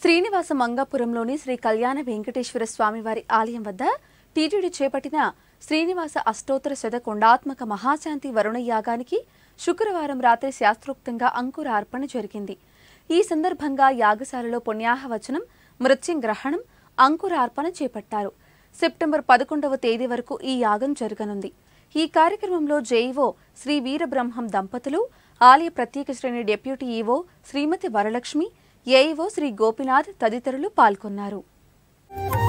శ్రీనివాస మంగాపురంలోని శ్రీ కళ్యాణ వెంకటేశ్వర స్వామివారి ఆలయం వద్ద టీటీడీ చేపట్టిన శ్రీనివాస అష్టోత్తర శత కొండాత్మక మహాశాంతి వరుణ యాగానికి శుక్రవారం రాత్రి శాస్త్రోక్తంగా అంకురార్పణ జరిగింది ఈ సందర్భంగా యాగశాలలో పుణ్యాహవచనం మృత్యుంగ్రహణం అంకురార్పణ చేపట్టారు సెప్టెంబర్ పదకొండవ తేదీ వరకు ఈ యాగం జరగనుంది ఈ కార్యక్రమంలో జేఈఓ శ్రీ వీరబ్రహ్మం దంపతులు ఆలయ ప్రత్యేక శ్రేణి deputy EO Srimathi Varalakshmi AEO Shri Gopinath తదితరులు పాల్గొన్నారు